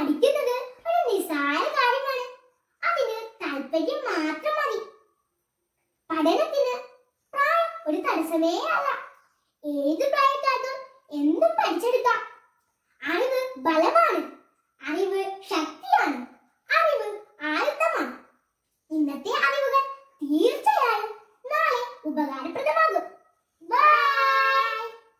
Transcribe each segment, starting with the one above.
പഠിക്കുന്നത് ഒരു നിസ്സാര കാര്യമാണ് അതിന് താല്പര്യം മാത്രം മതി പഠനത്തിന് പ്രായം ഒരു തടസ്സമേ അല്ല ഏത് പ്രായക്കാർക്കും എന്തും പഠിച്ചെടുക്കാം അറിവ് ബലമാണ് അറിവ് ശക്തിയാണ് അറിവ് ആയുധമാണ് ഇന്നത്തെ അറിവുകൾ തീർച്ചയായും നാളെ ഉപകാരപ്രദമാകും ബൈ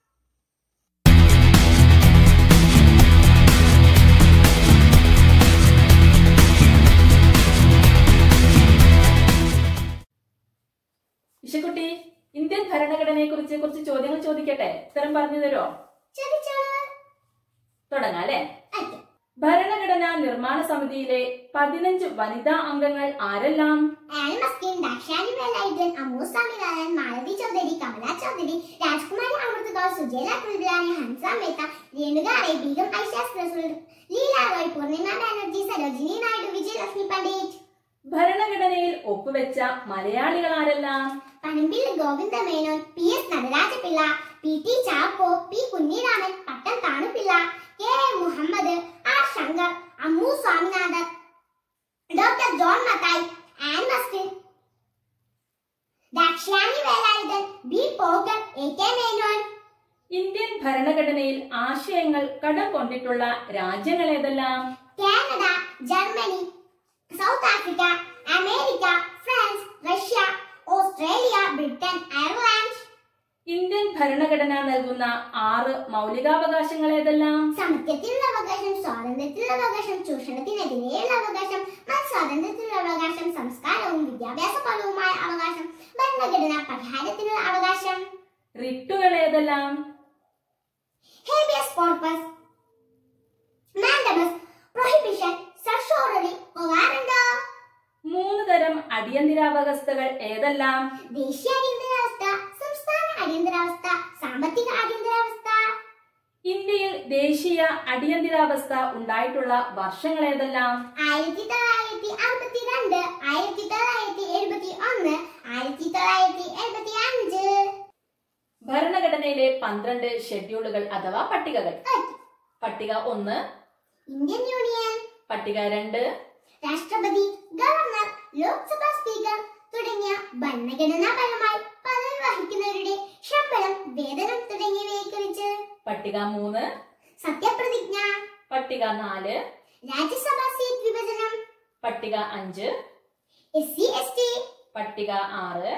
ഇഷക്കുട്ടി ഇന്ത്യൻ ഭരണഘടനയെ കുറിച്ച് കുറച്ച് ചോദ്യങ്ങൾ ചോദിക്കട്ടെ ഉത്തരം പറഞ്ഞു തരുമോ ചോദിച്ചോളൂ തുടങ്ങാം അല്ലേ അതെ ഭരണഘടനാ നിർമ്മാണ സമിതിയിലെ പതിനഞ്ച് വനിതാ അംഗങ്ങൾ ആരെല്ലാം ആൻ മസ്കിൻ ദാക്ഷാനി വേലായുധൻ അമ്മു സ്വാമിനാഥൻ മാലതി ചൗധരി കമല ചൗധരി രാജ്കുമാരി അമൃത് കൗർ സുജയ കുൽബിലാനി ഹംസ മേത്ത രേണുക റേ ബീഗം ഐഷ റസൂൽ ലീല റോയ് പൂർണിമ ബാനർജി സരോജിനി നായിഡു വിജയലക്ഷ്മി പണ്ഡിറ്റ് ഭരണഘടനയിൽ ഒപ്പുവെച്ച മലയാളികൾ ആരെല്ലാം Panampilly Govinda Menon P S Nataraja Pillai P T Chacko P Kunhiraman Pattom Thanu Pillai K A Muhammad R Shankar Ammu Swaminathan doctor John Mathai Annie Mascarene Dakshayani Velayudhan B Pocker A K Menon Indian ഭരണഘടനയിൽ ആശയങ്ങൾ കടം കൊണ്ടിട്ടുള്ള രാജ്യങ്ങൾ ഏതെല്ലാം Canada Germany South Africa America France Russia Australia Britain Ireland Indian ഭരണഘടന നൽകുന്ന ആറ് മൗലികാവകാശങ്ങൾ ഏതെല്ലാം സമത്വത്തിനുള്ള അവകാശം സ്വാതന്ത്ര്യത്തിനുള്ള അവകാശം ചൂഷണത്തിനെതിരെയുള്ള അവകാശം മതസ്വാതന്ത്ര്യത്തിനുള്ള അവകാശം സംസ്കാരവും വിദ്യാഭ്യാസപരവുമായ അവകാശം ഭരണഘടന പരിഹാരത്തിനുള്ള അവകാശം റിട്ടുകൾ ഏതെല്ലാം habeas corpus mandamus prohibition certiorari quo warranto മൂന്ന് തരം അടിയന്തരാവസ്ഥകൾ ഏതെല്ലാം ദേശീയ അടിയന്തരാവസ്ഥ സംസ്ഥാന അടിയന്തരാവസ്ഥ സാമ്പത്തിക അടിയന്തരാവസ്ഥ ഇന്ത്യയിൽ ദേശീയ അടിയന്തരാവസ്ഥ ഉണ്ടായിട്ടുള്ള വർഷങ്ങൾ ഏതെല്ലാം ആയിരത്തി തൊള്ളായിരത്തി അറുപത്തി രണ്ട് ആയിരത്തി തൊള്ളായിരത്തി എഴുപത്തി ഒന്ന് ആയിരത്തി തൊള്ളായിരത്തി എഴുപത്തി അഞ്ച് ഭരണഘടനയിലെ പന്ത്രണ്ട് ഷെഡ്യൂളുകൾ അഥവാ പട്ടികകൾ പട്ടിക ഒന്ന് ഇന്ത്യൻ യൂണിയൻ പട്ടിക രണ്ട് രാഷ്ട്രപതി ഗവർണർ ലോക്സഭാ സ്പീക്കർ തുടങ്ങിയ ഭരണഘടനാപരമായി പദവി വഹിക്കുന്നവരുടെ ശമ്പളം വേതനം തുടങ്ങിയവയെ കുറിച്ച് പട്ടിക മൂന്ന് സത്യപ്രതിജ്ഞ പട്ടിക നാല് രാജ്യസഭാ സീറ്റ് വിഭജനം പട്ടിക അഞ്ച് എസ് സി എസ് ടി പട്ടിക ആറ്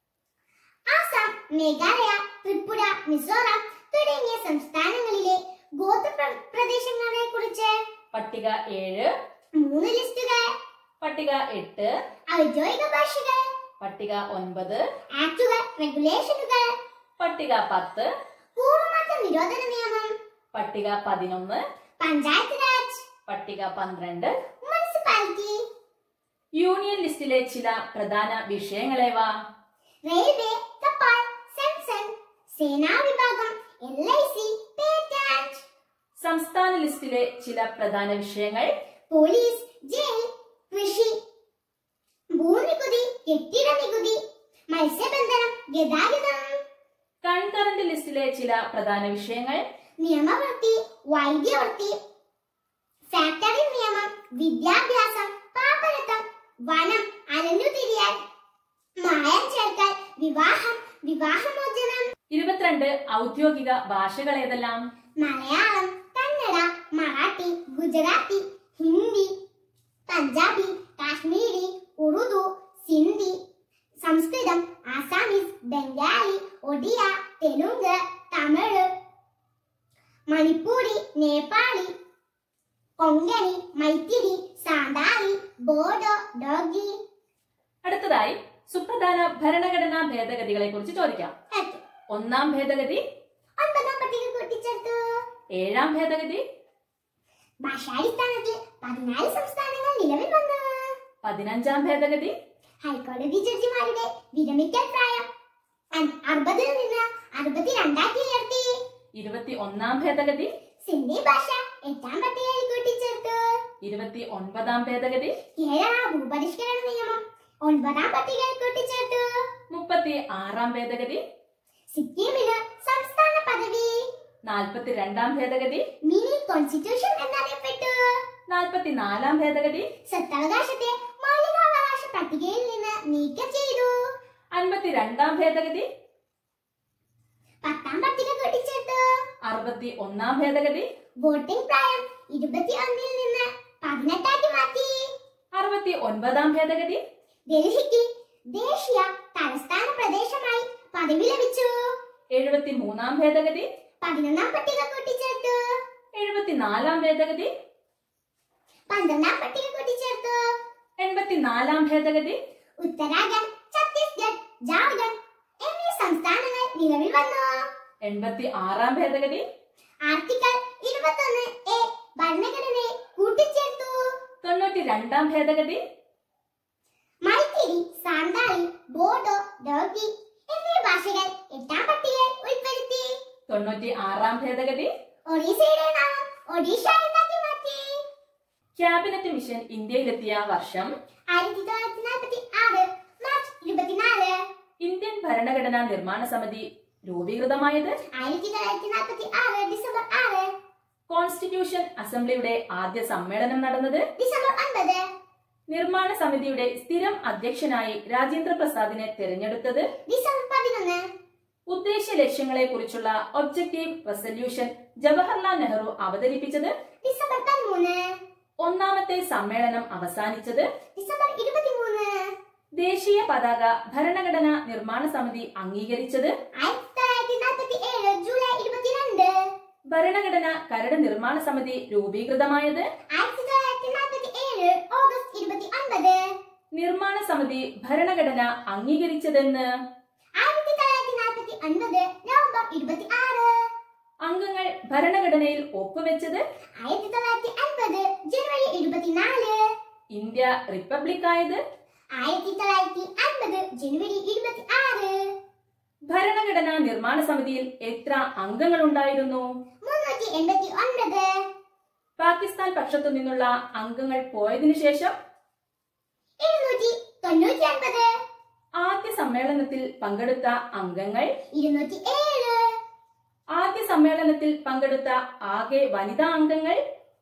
ആസാം മേഘാലയ ത്രിപുര മിസോറാം തുടങ്ങിയ സംസ്ഥാനങ്ങളിലെ ഗോത്ര പ്ര- പ്രദേശങ്ങളെ കുറിച്ച് പട്ടിക ഏഴ് മൂന്ന് ലിസ്റ്റുകൾ പട്ടിക എട്ട് ഔദ്യോഗിക ഭാഷകൾ പട്ടിക ഒൻപത് ആക്ടുകൾ റെഗുലേഷനുകൾ പട്ടിക പത്ത് കൂറുമാറ്റ നിരോധന നിയമം പട്ടിക പതിനൊന്ന് പഞ്ചായത്ത് രാജ് പട്ടിക പന്ത്രണ്ട് മുനിസിപ്പാലിറ്റി യൂണിയൻ ലിസ്റ്റിലെ ചില പ്രധാന വിഷയങ്ങളേവ റെയിൽവേ തപാൽ സെൻസൺ സേനാ വിഭാഗം എൽ ഐ സി പേറ്റന്റ് സംസ്ഥാന ലിസ്റ്റിലെ ചില പ്രധാന വിഷയങ്ങൾ പോലീസ് ജയിൽ കൃഷി ഭൂനികുതി കെട്ടിട നികുതി മത്സ്യബന്ധനം ഗതാഗതം കൺകറന്റ് ലിസ്റ്റിലെ ചില പ്രധാന വിഷയങ്ങൾ നിയമവൃത്തി വൈദ്യവൃത്തി ഫാക്ടറി നിയമം വിദ്യാഭ്യാസം പാപ്പരത്തം വനം അരഞ്ഞുതിരിയൽ മായം ചേർക്കൽ വിവാഹം വിവാഹമോചനം ഇരുപത്തിരണ്ട് ഔദ്യോഗിക ഭാഷകൾ ഏതെല്ലാം മലയാളം കന്നഡ മറാഠി ഗുജറാത്തി ഹിന്ദി പഞ്ചാബി കാശ്മീരി ഉറുദു സിന്ധി സംസ്കൃതം ആസാമീസ് ബംഗാളി ഒഡിയ തെലുങ്ക് തമിഴ് മണിപ്പൂരി നേപ്പാളി കൊങ്കണി മൈത്തിരി സാന്താളി ബോഡോ ഡോഗി അടുത്തതായി സുപ്രധാന ഭരണഘടനാ ഭേദഗതികളെ കുറിച്ച് ചോദിക്കാം എട്ട്. ഒന്നാം ഭേദഗതി ഒൻപതാം പട്ടിക കൂട്ടിച്ചേർത്തു ഏഴാം ഭേദഗതി ഭാഷാടിസ്ഥാനത്തിൽ പതിനാല് സംസ്ഥാനങ്ങൾ നിലവിൽ വന്നു പതിനഞ്ചാം ഭേദഗതി ഹൈക്കോടതി ജഡ്ജിമാരുടെ വിരമിക്കൽ പ്രായം അൻ- അറുപതിൽ നിന്ന് അറുപത്തിരണ്ടാക്കി ഉയർത്തി ഇരുപത്തി ഒന്നാം ഭേദഗതി സിന്ധി ഭാഷ എട്ടാം പട്ടികയിൽ കൂട്ടിച്ചേർത്തു ഇരുപത്തി ഒൻപതാം ഭേദഗതി കേരള ഭൂപരിഷ്കരണ നിയമം ഒൻപതാം പട്ടികയിൽ കൂട്ടിച്ചേർത്തു മുപ്പത്തി ആറാം ഭേദഗതി സിക്കിമിന് സംസ്ഥാന പദവി നാൽപ്പത്തി രണ്ടാം ഭേദഗതി മിനി കോൺസ്റ്റിറ്റ്യൂഷൻ എന്നറിയപ്പെട്ടു നാൽപ്പത്തിനാലാം ഭേദഗതി സ്വത്തവകാശത്തെ മൗലികാവകാശ പട്ടികയിൽ നിന്ന് നീക്കം ചെയ്തു അൻപത്തിരണ്ടാം ഭേദഗതി പത്താം പട്ടിക കൂട്ടിച്ചേർത്തു അറുപത്തി ഒന്നാം ഭേദഗതി വോട്ടിംഗ് പ്രായം ഇരുപത്തി ഒന്നിൽ നിന്ന് പതിനെട്ടാക്കി മാറ്റി അറുപത്തി ഒൻപതാം ഭേദഗതി ഡൽഹിക്ക് ദേശീയ തലസ്ഥാന പ്രദേശമായി പദവി ലഭിച്ചു എഴുപത്തി മൂന്നാം ഭേദഗതി പതിനൊന്നാം പട്ടിക കൂട്ടിച്ചേർത്തു എഴുപത്തിനാലാം ഭേദഗതി പന്ത്രണ്ടാം പട്ടിക കൂട്ടിച്ചേർത്തു എൺപത്തിനാലാം ഭേദഗതി ഉത്തരാഖണ്ഡ് ഛത്തീസ്ഗഡ് ജാർഖണ്ഡ് എന്നീ സംസ്ഥാനങ്ങൾ നിലവിൽ വന്നു എൺപത്തി ആറാം ഭേദഗതി ആർട്ടിക്കിൾ ഇരുപത്തൊന്ന് എ ഭരണഘടനയെ കൂട്ടിച്ചേർത്തു തൊണ്ണൂറ്റി രണ്ടാം ഭേദഗതി മൈത്തിരി സാന്താളി ബോഡോ ഡോഗി എന്നീ ഭാഷകൾ എട്ടാം പട്ടികയിൽ ഉൾപ്പെടുത്തി തൊണ്ണൂറ്റി ആറാം ഭേദഗതി ഒറീസയുടെ നാമം ഒഡീഷ എന്നാക്കി മാറ്റി ക്യാബിനറ്റ് മിഷൻ ഇന്ത്യയിലെത്തിയ വർഷം ആയിരത്തി തൊള്ളായിരത്തി നാൽപ്പത്തി ആറ് മാർച്ച് ഇരുപത്തിനാല് ഇന്ത്യൻ ഭരണഘടനാ നിർമ്മാണ സമിതി രൂപീകൃതമായത് ആയിരത്തി തൊള്ളായിരത്തി നാൽപ്പത്തി ആറ് ഡിസംബർ ആറ് കോൺസ്റ്റിറ്റ്യൂഷൻ അസംബ്ലിയുടെ ആദ്യ സമ്മേളനം നടന്നത് ഡിസംബർ ഒൻപത് നിർമ്മാണ സമിതിയുടെ സ്ഥിരം അധ്യക്ഷനായി രാജേന്ദ്ര പ്രസാദിനെ തിരഞ്ഞെടുത്തത് ഡിസംബർ പതിനൊന്ന് ഉദ്ദേശ ലക്ഷ്യങ്ങളെ കുറിച്ചുള്ള ഒബ്ജക്റ്റീവ് റെസല്യൂഷൻ ജവഹർലാൽ നെഹ്റു അവതരിപ്പിച്ചത് ഡിസംബർ പതിമൂന്ന് ഒന്നാമത്തെ സമ്മേളനം അവസാനിച്ചത് ഡിസംബർ ഇരുപത്തിമൂന്ന് ദേശീയ പതാക ഭരണഘടനാ നിർമ്മാണ സമിതി അംഗീകരിച്ചത് ആയിരത്തി തൊള്ളായിരത്തി നാൽപ്പത്തി ഏഴ് ജൂലൈ ഇരുപത്തിരണ്ട് ഭരണഘടന കരട് നിർമ്മാണ സമിതി രൂപീകൃതമായത് ആയിരത്തി തൊള്ളായിരത്തി നാൽപ്പത്തി ഏഴ് ഓഗസ്റ്റ് ഇരുപത്തി ഒൻപത് നിർമ്മാണ സമിതി ഭരണഘടന അംഗീകരിച്ചതെന്ന് ആയിരത്തി തൊള്ളായിരത്തി നാൽപ്പത്തി ഒൻപത് നവംബർ ഇരുപത്തി ആറ് അംഗങ്ങൾ ഭരണഘടനയിൽ ഒപ്പുവെച്ചത് ആയിരത്തി തൊള്ളായിരത്തി അൻപത് ജനുവരി ഇരുപത്തിനാല് ഇന്ത്യ റിപ്പബ്ലിക്കായത് ആയിരത്തി തൊള്ളായിരത്തി അൻപത് ജനുവരി ഇരുപത്തി ആറ് ഭരണഘടനാ നിർമ്മാണ സമിതിയിൽ എത്ര അംഗങ്ങളുണ്ടായിരുന്നു മുന്നൂറ്റി എൺപത്തി ഒൻപത് പാകിസ്ഥാൻ പക്ഷത്തു നിന്നുള്ള അംഗങ്ങൾ പോയതിനു ശേഷം എഴുന്നൂറ്റി തൊണ്ണൂറ്റി ഒൻപത് ആദ്യ സമ്മേളനത്തിൽ പങ്കെടുത്ത അംഗങ്ങൾ ഇരുന്നൂറ്റി ഏഴ് ആദ്യ സമ്മേളനത്തിൽ പങ്കെടുത്ത ആകെ വനിതാ അംഗങ്ങൾ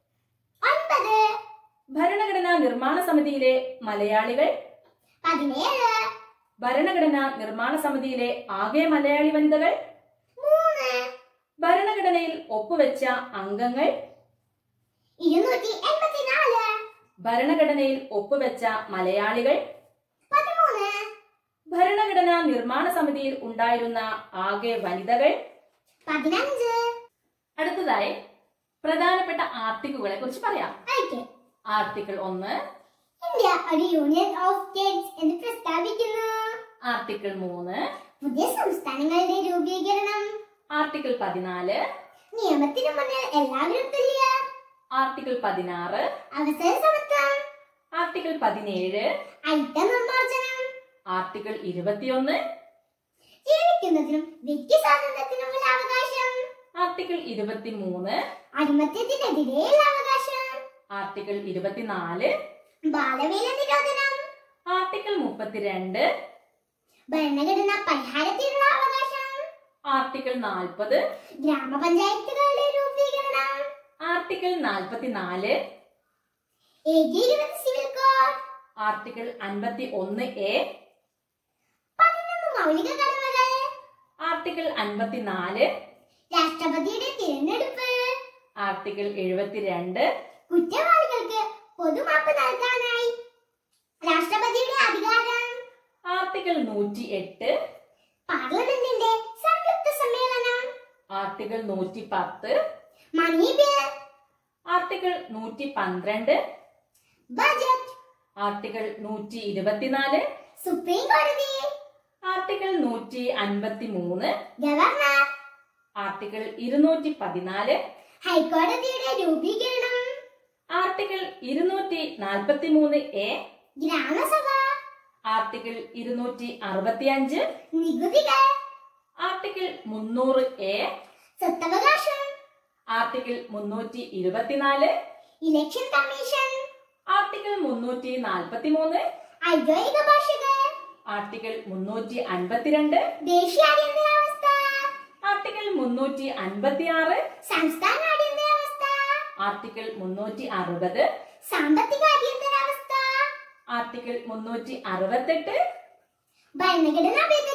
ഒൻപത് ഭരണഘടനാ നിർമ്മാണ സമിതിയിലെ മലയാളികൾ പതിനേഴ് ഭരണഘടനാ നിർമ്മാണ സമിതിയിലെ ആകെ മലയാളി വനിതകൾ മൂന്ന് ഭരണഘടനയിൽ ഒപ്പുവെച്ച അംഗങ്ങൾ ഇരുന്നൂറ്റി എൺപത്തിനാല് ഭരണഘടനയിൽ ഒപ്പുവെച്ച മലയാളികൾ പതിമൂന്ന് ഭരണഘടനാ നിർമ്മാണ സമിതിയിൽ ഉണ്ടായിരുന്ന ആകെ വനിതകൾ പതിനഞ്ച് അടുത്തതായി പ്രധാനപ്പെട്ട ആർട്ടിക്കിളുകളെ കുറിച്ച് പറയാം ആയിട്ട് ആർട്ടിക്കിൾ ഒന്ന് ഇന്ത്യ ഒരു യൂണിയൻ ഓഫ് സ്റ്റേറ്റ്സ് എന്ന് പ്രസ്താവിക്കുന്നു ആർട്ടിക്കിൾ മൂന്ന് പുതിയ സംസ്ഥാനങ്ങളുടെ രൂപീകരണം ആർട്ടിക്കിൾ പതിനാല് നിയമത്തിനു മുന്നിൽ എല്ലാവരും തുല്യ ആർട്ടിക്കിൾ പതിനാറ് അവസര സമത്വം ആർട്ടിക്കിൾ പതിനേഴ് ഐക്യ നിർമ്മാർജ്ജനം ആർട്ടിക്കിൾ ഇരുപത്തിയൊന്ന് ജീവിക്കുന്നതിനും വ്യക്തി സ്വാതന്ത്ര്യത്തിനുമുള്ള അവകാശം ആർട്ടിക്കിൾ ഇരുപത്തിമൂന്ന് അടിമത്യത്തിനെതിരെയുള്ള അവകാശം ആർട്ടിക്കിൾ ഇരുപത്തിനാല് ബാലവേല നിരോധനം ആർട്ടിക്കിൾ മുപ്പത്തിരണ്ട് ഭരണഘടനാ പരിഹാരത്തിനുള്ള അവകാശം ആർട്ടിക്കിൾ നാൽപ്പത് ഗ്രാമപഞ്ചായത്തുകളുടെ രൂപീകരണം ആർട്ടിക്കിൾ നാൽപ്പത്തിനാല് ഏകീകൃത സിവിൽ കോഡ് ആർട്ടിക്കിൾ അൻപത്തി ഒന്ന് എ പതിനൊന്ന് മൗലിക കടമകൾ ആർട്ടിക്കിൾ അൻപത്തിനാല് രാഷ്ട്രപതിയുടെ തിരഞ്ഞെടുപ്പ് ആർട്ടിക്കിൾ എഴുപത്തിരണ്ട് കുറ്റവാളികൾക്ക് പൊതുമാപ്പ് നൽകാനായി രാഷ്ട്രപതിയുടെ അധികാരം ആർട്ടിക്കിൾ നൂറ്റി എട്ട് പാർലമെന്റിന്റെ സംയുക്ത സമ്മേളനം ആർട്ടിക്കിൾ നൂറ്റി പത്ത് മണി ബിൽ ആർട്ടിക്കിൾ നൂറ്റി പന്ത്രണ്ട് ബജറ്റ് ആർട്ടിക്കിൾ നൂറ്റി ഇരുപത്തിനാല് സുപ്രീം കോടതി ആർട്ടിക്കിൾ നൂറ്റി അൻപത്തി മൂന്ന് ഗവർണർ ആർട്ടിക്കിൾ ഇരുന്നൂറ്റി പതിനാല് ഹൈക്കോടതിയുടെ രൂപീകരണം ആർട്ടിക്കിൾ ഇരുന്നൂറ്റി നാൽപ്പത്തി മൂന്ന് എ ഗ്രാമസഭ ആർട്ടിക്കിൾ ഇരുന്നൂറ്റി അറുപത്തിയഞ്ച് നികുതികൾ ആർട്ടിക്കിൾ മുന്നൂറ് എ സ്വത്തവകാശം ആർട്ടിക്കിൾ മുന്നൂറ്റി ഇരുപത്തിനാല് ഇലക്ഷൻ കമ്മീഷൻ ആർട്ടിക്കിൾ മുന്നൂറ്റി നാൽപ്പത്തി മൂന്ന് ഔദ്യോഗിക ഭാഷകൾ ആർട്ടിക്കിൾ മുന്നൂറ്റി അൻപത്തിരണ്ട് ദേശീയ അടിയന്തരാവസ്ഥ ആർട്ടിക്കിൾ മുന്നൂറ്റി അൻപത്തി ആറ് സംസ്ഥാന അടിയന്തരാവസ്ഥ ആർട്ടിക്കിൾ മുന്നൂറ്റി അറുപത് സാമ്പത്തിക അടിയന്തരാവസ്ഥ ആർട്ടിക്കിൾ മുന്നൂറ്റി അറുപത്തെട്ട് ഭരണഘടനാ ഭേദഗതി